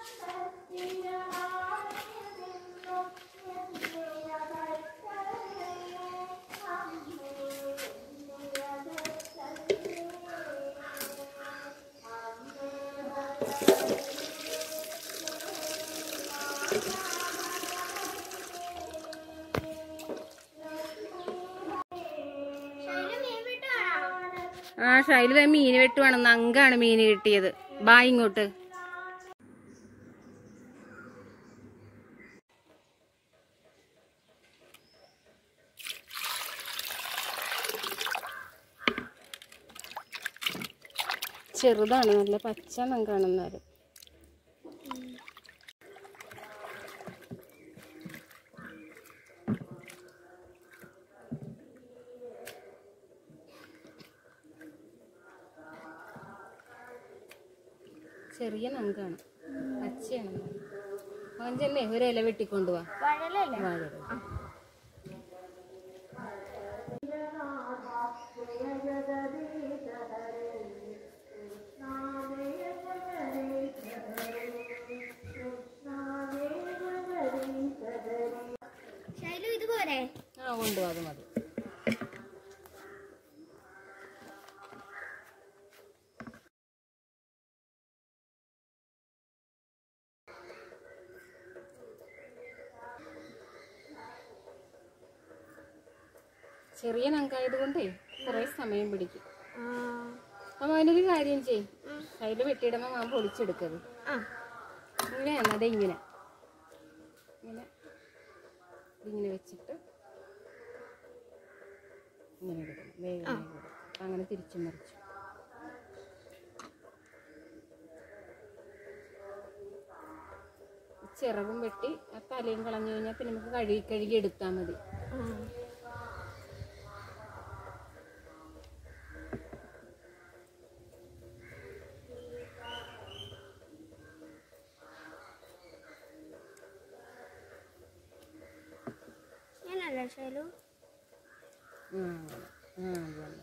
ആ ഷൈല് മീൻ വെട്ടുവാണ് നങ്കാണ് മീൻ കിട്ടിയത് ബാ ഇങ്ങോട്ട് ചെറുതാണ് നല്ല പച്ച നങ്കാണെന്നാലും ചെറിയ നങ്കാണ് പച്ചയാണ് അവൻ ചെന്നേ ഒരു ഇല വെട്ടിക്കൊണ്ടുപോവാ വഴലല്ലേ വാഴ ശൈലു ഇത് പോരെ ആ കൊണ്ടുപോവാ അത് മതി ചെറിയ നങ്കായത് കൊണ്ടേ കുറെ സമയം പിടിക്കും അപ്പൊ അതിനൊരു കാര്യം ചെയ്യും അതിൽ വെട്ടിയിടുമ്പോ മാൻ പൊളിച്ചെടുക്കത് ആ ഇങ്ങനെയാണ് അതെ ഇങ്ങനെ ഇങ്ങനെ ഇതിങ്ങനെ വെച്ചിട്ട് ഇങ്ങനെ എടുക്കണം വേഗം വേഗം എടുക്കണം. അപ്പൊ അങ്ങനെ തിരിച്ചു മറിച്ചു ചിറകും വെട്ടി ആ തലയും കളഞ്ഞു കഴിഞ്ഞാൽ പിന്നെ നമുക്ക് കഴുകി കഴുകി എടുത്താൽ മതി ഞാനല്ലേ ശൈലു ആ അങ്ങനെ. ആ അത് തന്നെ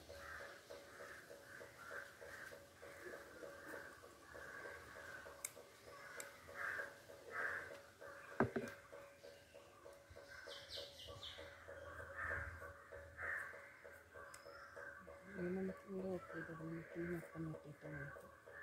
ഇനി നമുക്ക് ഇവിടെ ഓഫ് ചെയ്തിടാം നമുക്ക് ഈ മൊത്തം വെട്ടിയിട്ട് നമുക്ക്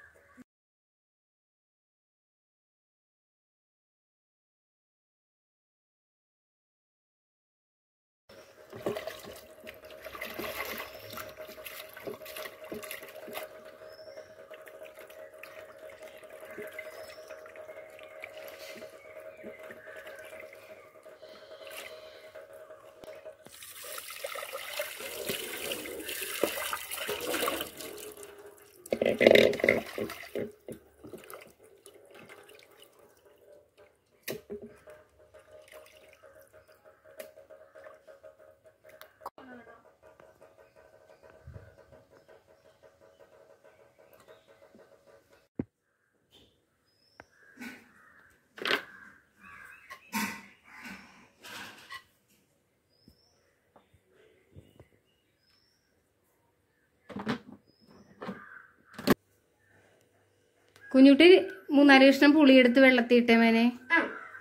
കുഞ്ഞുട്ടി മൂന്നാല് കഷ്ണം പുളിയെടുത്ത് വെള്ളത്തിയിട്ടേ മേനെ ആ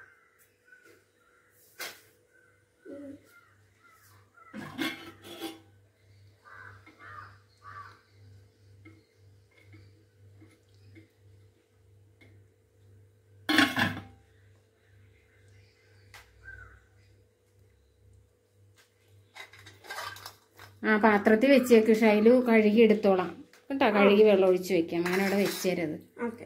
ആ പാത്രത്തിൽ വെച്ചേക്ക് ഷൈലു കഴുകി എടുത്തോളാം കേട്ടോ കഴുകി വെള്ളം ഒഴിച്ച് വെക്കാം അങ്ങനെ അവിടെ വെച്ചേരത് ഓക്കെ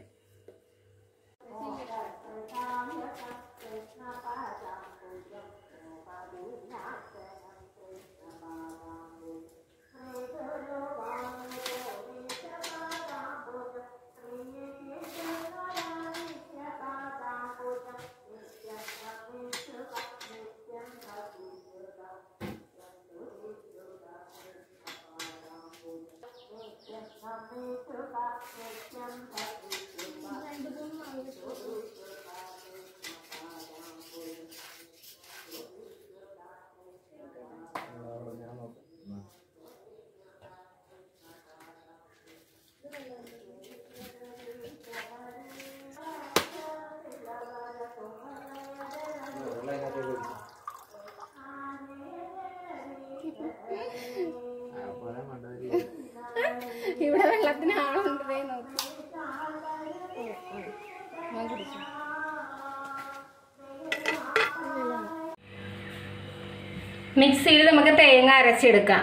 വെള്ളത്തിന് ആളുണ്ടേ നോക്കി ഞാൻ കുടിച്ചു മിക്സിയിൽ നമുക്ക് തേങ്ങ അരച്ചെടുക്കാം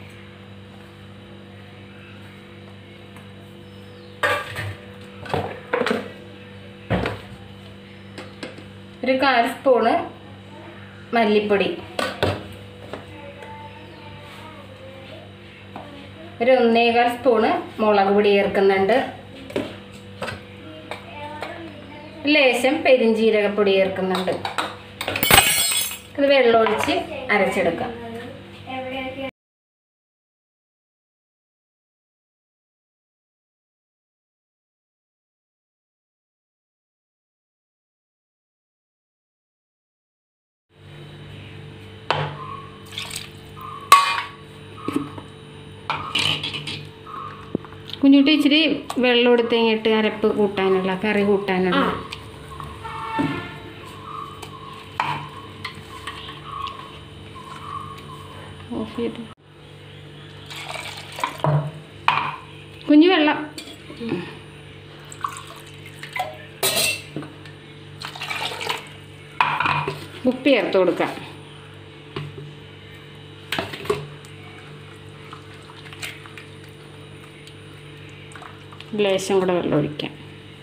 ഒരു കാൽ സ്പൂണ് മല്ലിപ്പൊടി ഒരു ഒന്നേകാൽ സ്പൂണ് മുളക് പൊടി ചേർക്കുന്നുണ്ട് ലേശം പെരിഞ്ജീരകപ്പൊടി ചേർക്കുന്നുണ്ട് ഇത് വെള്ളമൊഴിച്ച് അരച്ചെടുക്കാം കുഞ്ഞുട്ടി ഇച്ചിരി വെള്ളം എടുത്തേങ്ങിട്ട് അരപ്പ് കൂട്ടാനുള്ള കറി കൂട്ടാനുള്ള ഓഫ് ചെയ്തു കുഞ്ഞു വെള്ളം ഉപ്പ് ചേർത്ത് കൊടുക്കാം ലേശം കൂടെ വെള്ളം ഒഴിക്കാം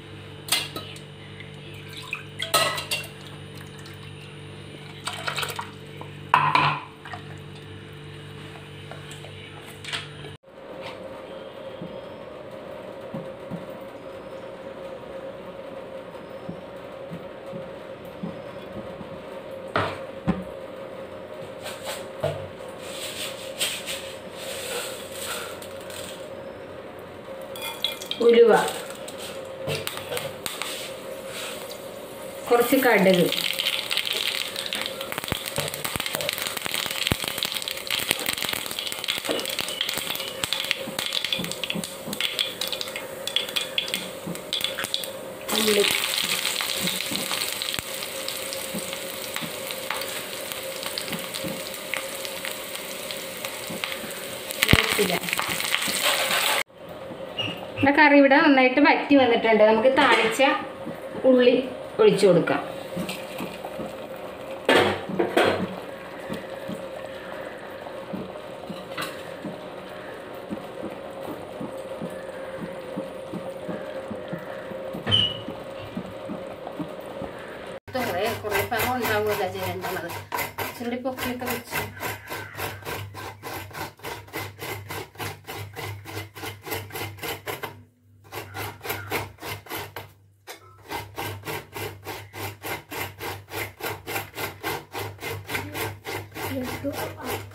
ഉലുവ കുറച്ച് കടുക് ഉള്ളി വേപ്പില നമ്മുടെ കറി ഇവിടെ നന്നായിട്ട് വറ്റി വന്നിട്ടുണ്ട് നമുക്ക് താളിച്ച ഉള്ളി ഒഴിച്ചു കൊടുക്കാം കുറേ കുറേ പാകം ഉണ്ടാവുമല്ല ചെയ്യേണ്ടത് ഇച്ചിരി പൊക്കിയൊക്കെ വെച്ച് ലഡു